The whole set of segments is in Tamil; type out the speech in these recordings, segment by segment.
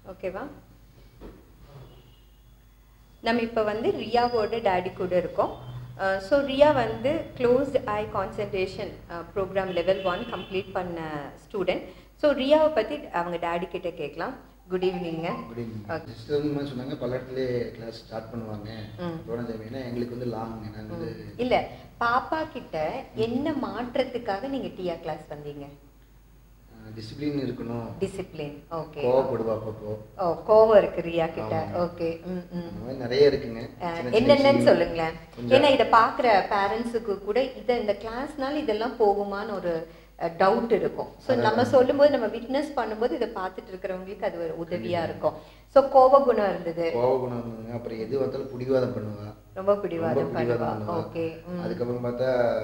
ஓகேவா நம்ம இப்போ வந்து ரியாவோட டேடி கூட இருக்கோம் ஸோ ரியா வந்து closed eye concentration program level one complete பண்ண ஸ்டூடெண்ட் ஸோ ரியாவை பற்றி அவங்க டேடி கிட்ட கேட்கலாம் good evening good evening sister வந்து இந்த மாதிரி சொன்னாங்க பல்லடத்துலேயே கிளாஸ் ஸ்டார்ட் பண்ணுவாங்க ம். தோணுது ஏன்னா எங்களுக்கு வந்து லாங் நாங்கள் வந்து இல்லை பாப்பா கிட்ட என்ன மாற்றத்துக்காக நீங்கள் டியா கிளாஸ் வந்தீங்க டிசிப்ளின் இருக்கணும் டிசிப்ளின் ஓகே கோவப்படுவா அப்பப்போ ஓ கோவம் இருக்கு ரியா கிட்ட ஆமாங்க. ஓகே ம் ம் அந்த மாதிரி நிறைய இருக்குங்க அஹ், சின்ன சின்ன என்னென்னன்னு விஷயங்கள். சொல்லுங்களேன் கொஞ்சம் ஏன்னா இதை பார்க்குற பேரண்ட்ஸுக்கு கூட இதை இந்த கிளாஸ்னால இதெல்லாம் போகுமான்னு ஒரு டவுட் இருக்கும் ஸோ அதான். நம்ம சொல்லும்போது நம்ம விட்னஸ் பண்ணும்போது இதை பார்த்துட்டு இருக்கிறவங்களுக்கு அது ஒரு உதவியா இருக்கும் ஸோ கோப குணம் இருந்தது கோவ குணம் இருந்ததுங்க. அப்புறம் எது வந்தாலும் பிடிவாதம் பண்ணுவா ரொம்ப பிடிவாதம் ரொம்ப பண்ணுவா பிடிவாதம் பண்ணுவா. ஓகே அதுக்கப்புறம் பார்த்தா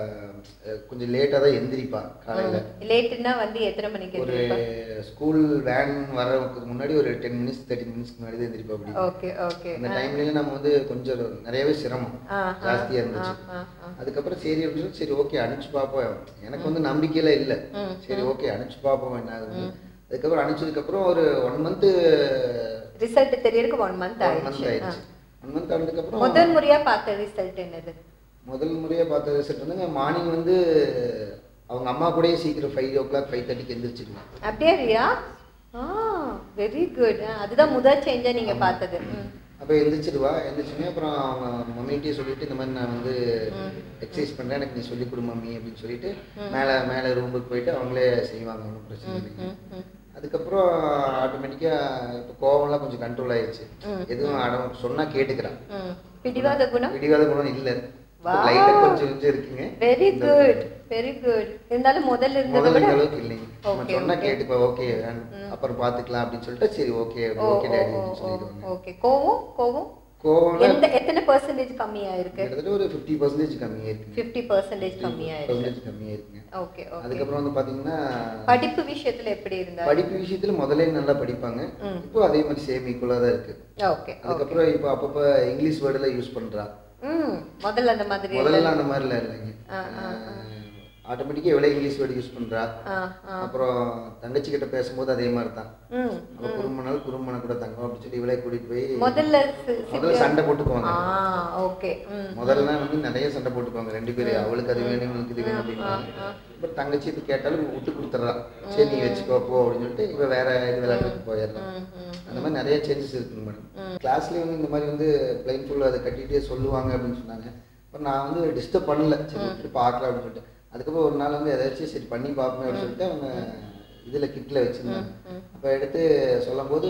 அஹ், கொஞ்சம் லேட்டாக தான் எந்திரிப்பா காலையில லேட்டுன்னா வந்து எத்தனை மணிக்கு ஒரு எந்திரிப்பா ஸ்கூல் வேன் வர்றதுக்கு முன்னாடி ஒரு டென் மினிட்ஸ் தேர்ட்டி மினிட்ஸ்க்கு முன்னாடி தான் எந்திரிப்பா அப்படி ஓகே ஓகே அந்த டைம்ல நம்ம வந்து கொஞ்சம் நிறையவே சிரமம் ஆ, ஆ, ஜாஸ்தியா இருந்துச்சு ஆ, ஆ. அதுக்கப்புறம் சரி அப்படின்னு சொல்லி, சரி ஓகே அனுப்பிச்சு பார்ப்போம் எனக்கு வந்து நம்பிக்கையில இல்லை ம், சரி ஓகே அனுப்பிச்சு பார்ப்போம் என்ன ஆகுது அதுக்கப்புறம் அனுப்பிச்சதுக்கப்புறம் ஒரு ஒன் மந்த்து ரிசல்ட் தெரியறதுக்கு ஒன் மந்த் ஒன் மந்த் ஆயிடுச்சு ஆயிடுச்சு ஒன் மந்த் ஆனதுக்கப்புறம் முதல் முறையா பார்த்த ரிசல்ட் என்னது முதல் முறையாக பார்த்த ரிசல்ட் வந்துங்க மார்னிங் வந்து அவங்க அம்மா கூடயே சீக்கிரம் ஃபைவ் ஓ கிளாக் ஃபைவ் தேர்ட்டிக்கு எந்திரிச்சிடுவேன் அப்படியே ரியா ஆ வெரி குட் அதுதான் முதல் சேஞ்சா நீங்க பார்த்தது ம். அப்போ எந்திரிச்சிடுவா எந்திரிச்சுமே அப்புறம் அவங்க மம்மிகிட்டே சொல்லிட்டு இந்த மாதிரி நான் வந்து எக்ஸசைஸ் பண்ணுறேன் எனக்கு நீ சொல்லிக் கொடு மம்மி அப்படின்னு சொல்லிட்டு மேலே மேலே ரூமுக்கு போயிட்டு அவங்களே செய்வாங்க ஒன்றும் பிரச்சனை இல்லைங்க ம், ம். அதுக்கப்புறம் ஆட்டோமேட்டிக்காக இப்போ கோவம்லாம் கொஞ்சம் கண்ட்ரோல் ஆயிடுச்சு எதுவும் அடம் சொன்னால் கேட்டுக்கிறான் ம். பிடிவாத குணம் பிடிவாத குணம் இல்லை Wow. லைட்டாக கொஞ்சம் கொஞ்சம் இருக்குங்க வெரி குட் வெரி குட் இருந்தாலும் முதல்ல இருந்ததை முதல்ல விட இந்த அளவுக்கு இல்லைங்க நம்ம Okay, சொன்னா okay. கேட்டுப்பா ஓகே அப்புறம் பார்த்துக்கலாம் அப்படின்னு சொல்லிட்டு சரி ஓகே ஓ ஓகே டேடி அப்படின்னு சொல்லிடுவாங்க ஓகே கோவம் கோவம் கோவம் எந்த எத்தனை பர்சன்டேஜ் கம்மியா இருக்கு கிட்டத்தட்ட ஒரு ஃபிஃப்டி பர்சன்டேஜ் கம்மியாக இருக்குங்க ஃபிஃப்டி பர்சன்டேஜ் கம்மியா இருக்கு பர்சன்டேஜ் கம்மியாக இருக்குங்க ஓகே ஓகே அதுக்கப்புறம் வந்து பார்த்தீங்கன்னா படிப்பு விஷயத்துல எப்படி இருந்தா படிப்பு விஷயத்துல முதல்ல நல்லா படிப்பாங்க ம். இப்போ அதே மாதிரி சேம் ஈக்குவலாக தான் இருக்கு ஓகே அதுக்கப்புறம் இப்போ அப்பப்போ இங்கிலீஷ் வேர்டில் யூஸ் பண்றா ம் முதல்ல அந்த மாதிரி முதல்ல அந்த மாதிரிலாம் இல்லைங்க ஆ, ஆ, ஆட்டோமேட்டிக்காக எவ்வளோ இங்கிலீஷ் வேர்டு யூஸ் பண்றா ஆ ஆ அப்புறம் தங்கச்சி கிட்ட பேசும்போது அதே மாதிரி தான் ம் அவ குறும்பனாலும் குறும்பனை கூட தங்கம் அப்படின்னு சொல்லி இவளே கூட்டிட்டு போய் முதல்ல சி- முதல்ல சண்டை போட்டுக்குவாங்க ஆ ஓகே ம் முதல்ல வந்து நிறைய சண்டை போட்டுக்குவாங்க ரெண்டு பேரும் அவளுக்கு அது வேணும் இவனுக்கு இது வேணும் அப்படின்னு பட் தங்கச்சி இது கேட்டாலும் விட்டு கொடுத்துட்றா சரி நீ வச்சுக்கோ போ அப்படின்னு சொல்லிட்டு இவ வேற இது விளையாட்டுக்கு போயிடுறான் ம் ம் அந்த மாதிரி நிறைய சேஞ்சஸ் இருக்குங்க மேடம் கிளாஸ்லேயே வந்து இந்த மாதிரி வந்து பிளைன் ஃபுல் அதை கட்டிட்டே சொல்லுவாங்க அப்படின்னு சொன்னாங்க பட் நான் வந்து டிஸ்டர்ப் பண்ணல சரி விட்டுட்டு பார்க்கலாம் அப்படின்னு சொல்லிட்டு அதுக்கப்புறம் ஒரு நாள் வந்து எதாச்சும் சரி பண்ணி பார்ப்போம் அப்படின்னு சொல்லிட்டு அவங்க இதில் கிட்டில் வச்சுருந்தாங்க அப்போ எடுத்து சொல்லும்போது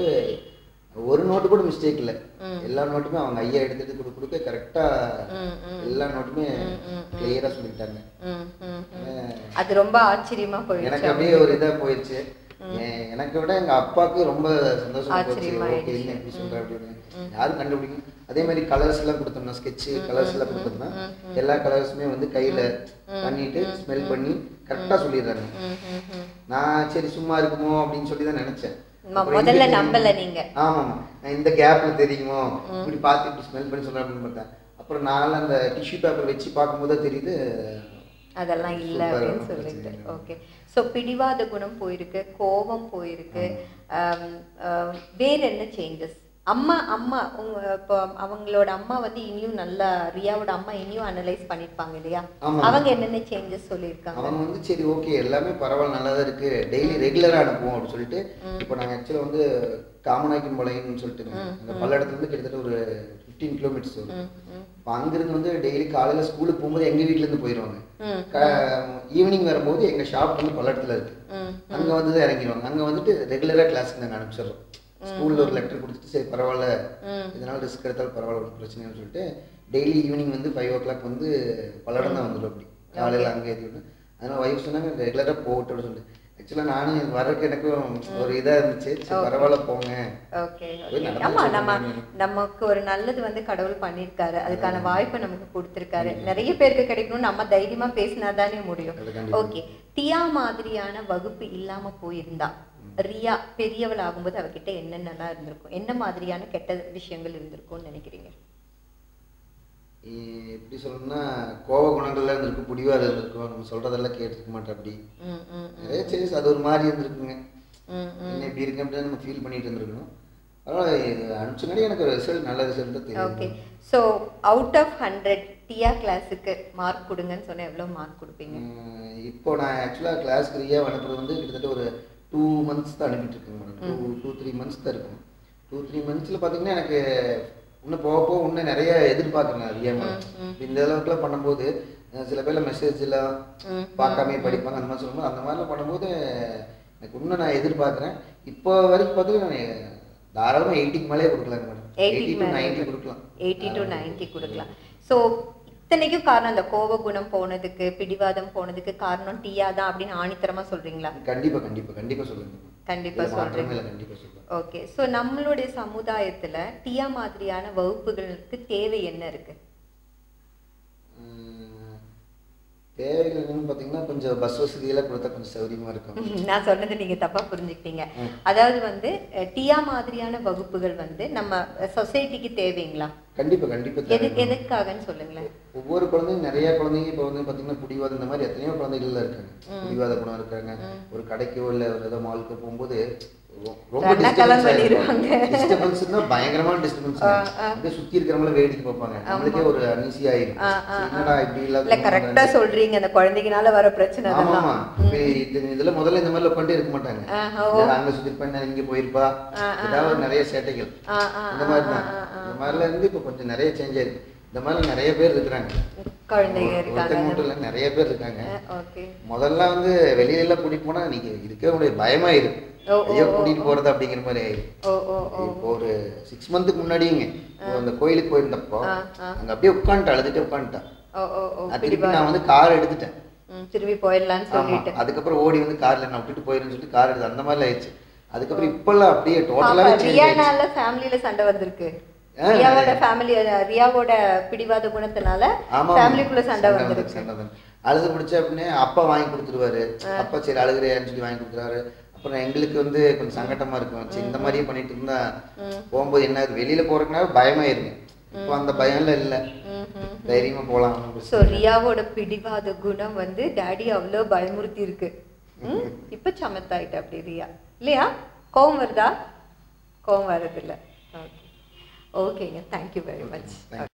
ஒரு நோட்டு கூட மிஸ்டேக் இல்லை எல்லா நோட்டுமே அவங்க ஐயா எடுத்துட்டு கொடுக்க கொடுக்க கரெக்டாக ம், ம். எல்லா நோட்டுமே கிளியராக சொல்லிட்டாங்க ம், ம், ம். அஹ் அது ரொம்ப ஆச்சரியமா போயிடுச்சு எனக்கு அப்படியே ஒரு இதா போயிடுச்சு எ- எனக்கு விட எங்க அப்பாவுக்கு ரொம்ப சந்தோஷமா போச்சு ஆச்சரியமா ஓகே ஆயிடுச்சு. என்ன இப்படி சொல்ற அப்படின்னு யாரும் கண்டுபிடிக்கும் அதே மாதிரி கலர்ஸ் எல்லாம் கொடுத்தோம்னா ஸ்கெட்ச் கலர்ஸ் எல்லாம் கொடுத்தோம்னா எல்லா கலர்ஸுமே வந்து கையில பண்ணிட்டு ஸ்மெல் பண்ணி கரெக்டா சொல்லிடுறாங்க ம், ம், ம். நான் சரி சும்மா இருக்குமோ அப்படின்னு சொல்லி தான் நினைச்சேன் ம- அப்புறம் முதல்ல இங்க நம்பல நீங்க ஆமாம் நான் இந்த கேப்ல தெரியுமோ இப்படி பார்த்து இப்படி ஸ்மெல் பண்ணி சொல்றேன் அப்படின்னு பார்த்தேன் அப்புறம் நான் அந்த டிஷ்யூ பேப்பர் வச்சு பார்க்கும்போது தெரியுது அதெல்லாம் இல்ல Super, அப்படின்னு ஒண்ணும் சொல்லிட்டு பிரச்சனை இல்லை. ஓகே ஸோ பிடிவாத குணம் போயிருக்கு கோபம் போயிருக்கு ஆம், ஆம், வேற என்ன சேஞ்சஸ் அம்மா அம்மா உங்க இப்போ அவங்களோட அம்மா வந்து இனியும் நல்லா ரியாவோட அம்மா இனியும் அனலைஸ் பண்ணிருப்பாங்க இல்லையா ஆமா. அவங்க என்னென்ன சேஞ்சஸ் சொல்லியிருக்காங்க அவங்க வந்து சரி ஓகே எல்லாமே பரவாயில்ல நல்லா தான் இருக்கு டெய்லி ரெகுலரா அனுப்புவோம் அப்படின்னு சொல்லிட்டு இப்போ நாங்கள் ஆக்சுவலாக வந்து காமநாயக்கன் பாளையம்னு சொல்லிட்டு அந்த பல்லடத்துல இருந்து கிட்டத்தட்ட ஒரு ஃபிஃப்டீன் கிலோமீட்டர்ஸ் வரும் ம், ம், இப்போ அங்கிருந்து வந்து டெய்லி காலையில ஸ்கூலுக்கு போகும்போது எங்க வீட்ல இருந்து போயிடுவாங்க ம், ஈவினிங் வரும்போது எங்க ஷாப் வந்து பல்லடத்துல இருக்கு ம், அங்க வந்து தான் இறங்கிடுவாங்க அங்க வந்துட்டு ரெகுலரா கிளாஸ்க்கு நாங்கள் அனுப்பிச்சிடுறோம் ஸ்கூல்ல ஒரு லெட்டர் கொடுத்துட்டு சரி பரவாயில்ல ம். இதனால ரிஸ்க் எடுத்தாலும் பரவாயில்ல ஒரு பிரச்சனைன்னு சொல்லிட்டு டெய்லி ஈவினிங் வந்து ஃபைவ் ஓ கிளாக் வந்து பல்லடம் தான் வந்துடும் அப்படி காலையில் அங்கே ஏற்றி விட்டு அதனால ஒய்ஃப் சொன்னாங்க ரெகுலராக போகட்டும் அப்படின்னு சொல்லிட்டு ஆக்சுவலாக நானும் வரக்கு எனக்கும் ஒரு இதாக இருந்துச்சு சரி பரவாயில்ல போங்க ஓகே போய் ஓகே நடந்து ஆமா நம்ம சொல்லுங்க. நமக்கு ஒரு நல்லது வந்து கடவுள் பண்ணியிருக்காரு அதுக்கான வாய்ப்பை நமக்கு கொடுத்திருக்காரு நிறைய பேருக்கு கிடைக்கணும் நம்ம தைரியமா பேசினா தானே முடியும் அது கண்டிப்பா. ஓகே தியா மாதிரியான வகுப்பு இல்லாம போயிருந்தா ரியா பெரியவள் ஆகும்போது அவகிட்ட என்னென்னலாம் இருந்திருக்கும் என்ன மாதிரியான கெட்ட விஷயங்கள் இருந்திருக்கும்னு நினைக்கிறீங்க இ- எப்படி சொல்லணும்னா கோப குணங்கள்லாம் இருந்திருக்கும் பிடிவாத இருந்திருக்கும் நம்ம சொல்றதெல்லாம் கேட்டுக்க மாட்டேன் அப்படி ம் ம் நிறைய சேஞ்சஸ் அது ஒரு மாதிரி இருந்திருக்குங்க ம் ம் என்ன இப்படி இருக்கு அப்படின்னு நம்ம ஃபீல் பண்ணிட்டு இருந்திருக்கணும் அதனால் இது அனுப்பிச்சுனாடி எனக்கு ரிசல்ட் நல்ல ரிசல்ட் தான் ஓகே தெரியும் ஸோ அவுட் ஆஃப் ஹண்ட்ரட் டியா கிளாஸுக்கு மார்க் கொடுங்கன்னு சொன்னா எவ்வளோ மார்க் கொடுப்பீங்க உம், இப்போ நான் ஆக்சுவலாக கிளாஸ்க்கு ரீயாக அனுப்புறது வந்து கிட்டத்தட்ட ஒரு டூ மந்த்ஸ் தான் அனுப்பிட்டு இருக்கேன் madam two two three months தான் இருக்கும் டூ த்ரீ மந்த்ஸில் பார்த்தீங்கன்னா எனக்கு இன்னும் போக போக இன்னும் நிறைய எதிர்பார்க்குறேன் ரியா மேடம் இந்த அளவுக்குலாம் பண்ணும்போது அஹ், சில பேர்ல மெசேஜ்லாம் ம், பார்க்காம படிப்பாங்க அந்த மாதிரி சொல்லும்போது அந்த மாதிரிலாம் பண்ணும்போது எனக்கு இன்னும் நான் எதிர்பார்க்குறேன் இப்போ வரைக்கும் பார்த்தீங்கன்னா நான் தாராளமாக எயிட்டிக்கு மேலே கொடுக்கலாங்க மேடம் எயிட்டி டு நைன்ட்டி கொடுக்கலாம் எயிட்டி டு நைன்ட்டி கொடுக்கலாம் ஸோ இத்தனைக்கும் காரணம் அந்த கோப குணம் போனதுக்கு பிடிவாதம் போனதுக்கு காரணம் டீயா தான் அப்படின்னு ஆணித்தரமா சொல்றீங்களா கண்டிப்பாக கண்டிப்பாக கண்டிப்பாக சொல்லுங்க கண்டிப்பா இதுல மாற்றமே சொல்றீங்க இல்லை கண்டிப்பாக சொல்லுவேன் ஓகே ஸோ நம்மளுடைய சமுதாயத்துல டியா மாதிரியான வகுப்புகளுக்கு தேவை என்ன இருக்கு உம், தேவைகள் என்னன்னு பார்த்தீங்கன்னா கொஞ்சம் பஸ் வசதியெல்லாம் கொடுத்தா கொஞ்சம் சௌகரியமாக இருக்கும் நான் சொன்னது நீங்க தப்பா புரிஞ்சுக்கிட்டீங்க ம். அதாவது வந்து அஹ், டியா மாதிரியான வகுப்புகள் வந்து நம்ம சொசைட்டிக்கு தேவைங்களா கண்டிப்பாக கண்டிப்பாக எது தேவை எதுக்காகன்னு சொல்லுங்களேன் ஒவ்வொரு குழந்தைங்க நிறைய குழந்தைங்க இப்போ வந்து பார்த்தீங்கன்னா பிடிவாதம் இந்த மாதிரி எத்தனையோ குழந்தைகள்லாம் இருக்காங்க பிடிவாத குணம் இருக்காங்க ஒரு கடைக்கோ இல்லை ஒரு ஏதோ மாலுக்கோ போகும்போது ரொ- ரொம்ப ரணக்கலம் பண்ணிடுவாங்க. டிஸ்டர்பன்ஸ்னா பயங்கரமான டிஸ்டர்பன்ஸ் அப்படியே சுற்றி இருக்கிறவங்கள வேடிக்கை பார்ப்பாங்க நம்மளுக்கே ஒரு அன்ஈஸி ஆயிடும் ஆ, ஆ, என்னடா இப்படி இல்ல இல்லாத கரெக்டா சொல்றீங்க அந்த குழந்தைங்கனால வர பிரச்சனை ஆமா அதெல்லாம் ஆமா இப்ப இது இதுல முதல்ல இந்த மாதிரி உட்காந்து இருக்க மாட்டாங்க ஆஹா, இல்ல, அங்க சுத்தி பண்ண இங்க போயிருப்பா ஏதாவது நிறைய சேட்டைகள் ஆ, ஆ, இந்த மாதிரி தான் இந்த மாதிரில இருந்து இப்ப கொஞ்சம் நிறைய சேஞ்ச் ஆயிருக்கு இந்த மாதிரி நிறைய பேர் இருக்கிறாங்க குழந்தைங்க ஒருத்தங்க இருக்காங்க மட்டும் இல்ல நிறைய பேர் இருக்காங்க ஓகே முதல்ல வந்து வெளியில எல்லாம் கூட்டிட்டு போனா நீங்க இருக்கவே முடியாது பயமாயிரும் ஓ, ஓ, ஐயோ கூட்டிட்டு போறது அப்படிங்கிற மாதிரி ஆயிரும் ஓ ஓ ஓ இப்போ ஒரு சிக்ஸ் மந்த்துக்கு முன்னாடிங்க இப்போ அந்த கோயிலுக்கு போயிருந்தப்போ ஆ, ஆ. அங்க அப்படியே உட்காந்துட்டு அழுதுட்டு உட்காந்துட்டான் ஓ ஓ ஓ நான் திருப்பி நான் வந்து கார் எடுத்துட்டேன் ம், திரும்பி போயிடலான்னு ஆமா சொல்லிட்டு அதுக்கப்புறம் ஓடி வந்து கார்ல நான் விட்டுட்டு போயிருன்னு சொல்லிட்டு கார் எடுத்து அந்த மாதிரி ஆயிடுச்சு அதுக்கப்புறம் இப்பெல்லாம் அப்படியே டோட்டலாவே பாப்பா, சேஞ்ச் ஆயிடுச்சு ரியானால ஃபேமிலில சண்டை வந்திருக்கு ஆ, ரியாவோட ஃபேமிலி ரியாவோட பிடிவாத குணத்தினால ஆமா ஃபேமிலிக்குள்ள சண்டை வந்திருக்கு, வந்திருக்கு சண்டை வந்திருக்கு. அழுது முடிச்ச அப்படின்னே அப்பா வாங்கி கொடுத்துருவாரு அப்பா சரி அழுகுறியான்னு சொல்லி வாங்கி கொடுத்துருவாரு அப்புறம் எங்களுக்கு வந்து கொஞ்சம் சங்கட்டமா இருக்கும் சரி இந்த மாதிரியே பண்ணிட்டு இருந்தா போகும்போது என்ன ஆகுது? வெளியில போறதுக்குனா பயமாயிருங்க இப்போ அந்த பயம்லாம் இல்ல ம், ம். தைரியமா போலாம் ஸோ ரியாவோட பிடிவாத குணம் வந்து டாடி அவ்வளோ பயமுறுத்தி இருக்கு ம்? இப்ப சமத்தாயிட்ட அப்படி ரியா இல்லையா கோவம் வருதா கோவம் வர்றதில்ல ஓகே ஓகேங்க thank you very much Thank you.